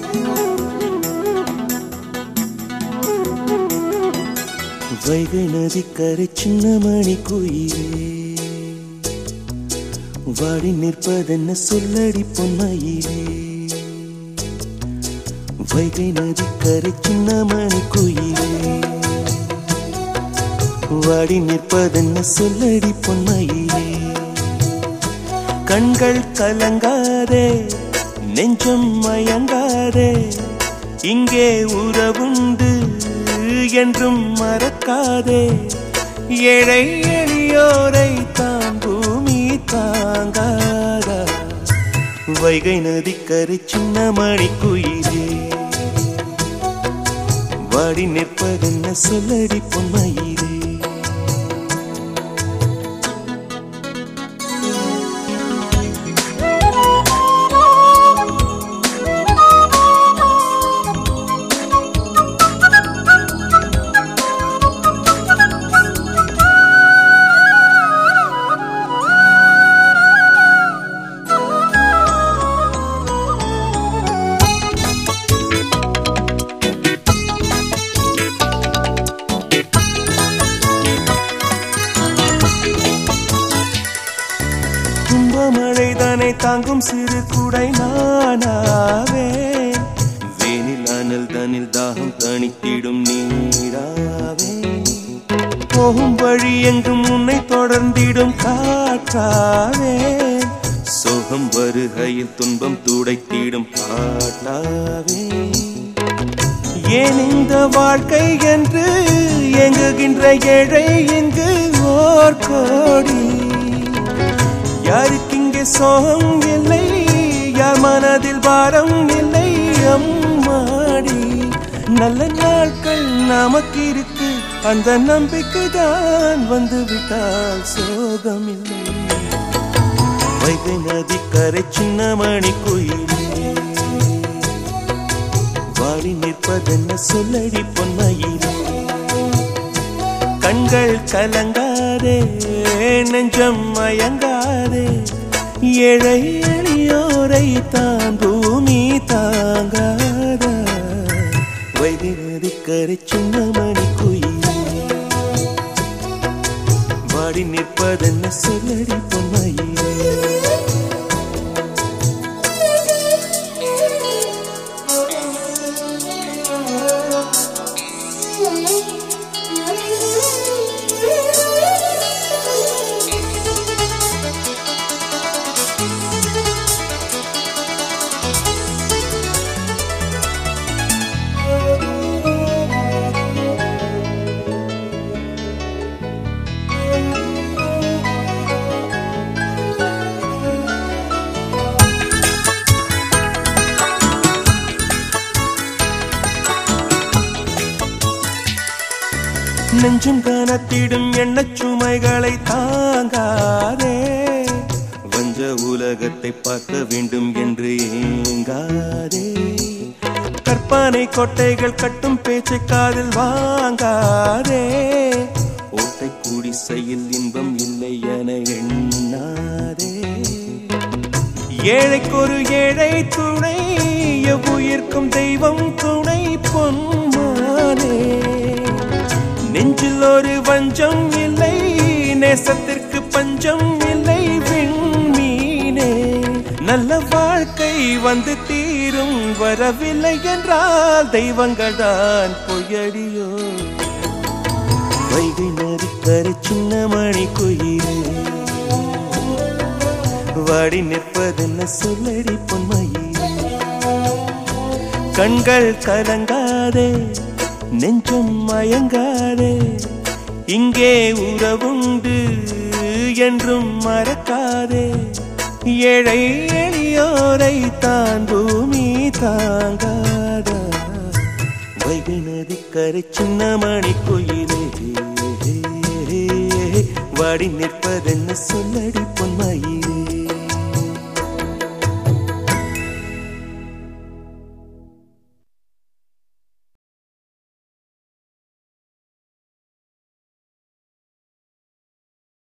வைகை நதிக்கரை சின்ன மணி குயிலே வாடி நிற்பதென்ன சொல்லடி பொன்மையிலே வைகை நதிக்கரை சின்ன மணி குயிலே வாடி நிற்பதென்ன சொல்லடி பொன்மையிலே கண்கள் கலங்காதே நெஞ்சம் மயங்காதே இங்கே உறவுண்டு என்றும் மறக்காதே ஏழை எளியோரை தான் பூமி தாங்காதா வைகை நதிக்கரை சின்ன மணி குயிலே வாடி நிற்பதென்ன சொல்லடி பொன்மையிலே துன்ப மழைதானே தாங்கும் சிறு குடை நானாவே வேனில் அனல் தனில் தாகம் தணித்திடும் நீராவே போகும் வழி எங்கும் உன்னை தொடர்ந்திடும் காற்றாவே சோகம் வருகையில் துன்பம் துடைத்திடும் பாட்டாவே ஏன் இந்த வாழ்க்கை என்று எங்குகின்ற ஏழை இங்கு ஓர் கோடி யாருக்கு இங்கே சோகம் இல்லை யார் மனதில் பாரம் இல்லை அம்மாடி நல்ல நாட்கள் நமக்கு இருக்கு அந்த நம்பிக்கை தான் வந்து விட்டால் சோகம் இல்லை வைகை நதிக்கரை சின்ன மணி குயிலே வாடி நிற்பதென்ன சொல்லடி பொன்மையிலே கண்கள் கலங்காதே நெஞ்சம் மயங்காதே ஏழை எளியோரை தான் பூமி தாங்காதா வைகை நதிக்கரை சின்ன மணி குயிலே வாடி நிற்பதென்ன சொல்லடி பொன்மையிலே நெஞ்சும் கனத்திடும் எண்ணச் சுமைகளை தாங்காதே வஞ்ச உலகத்தை பார்க்க வேண்டும் என்று ஏங்காதே கற்பனை கொட்டைகள் கட்டும் பேச்சை காதில் வாங்காதே ஓட்டை குடிசையில் இன்பம் இல்லை என எண்ணாதே ஏழைக்கு ஒரு ஏழை துணை எவ்வுயிர்க்கும் தெய்வம் துணை பொன்மானே நெஞ்சில் ஒரு வஞ்சம் இல்லை நேசத்திற்கு பஞ்சம் இல்லை விண்மீனே நல்ல வாழ்க்கை வந்து தீரும் வரவில்லை என்றால் தெய்வங்கள் தான் பொய்யடியோ வைகை நதிக்கரை சின்ன மணி குயிலே வாடி நிற்பதென்ன சொல்லடி பொன்மையிலே கண்கள் கலங்காதே நெஞ்சம் மயங்காதே இங்கே உறவுண்டு என்றும் மறக்காதே ஏழை எளியோரை தான் பூமி தாங்காதா வைகை நதிக்கரை சின்ன மணி குயிலே வாடி நிற்பதென்ன சொல்லடி பொன்மை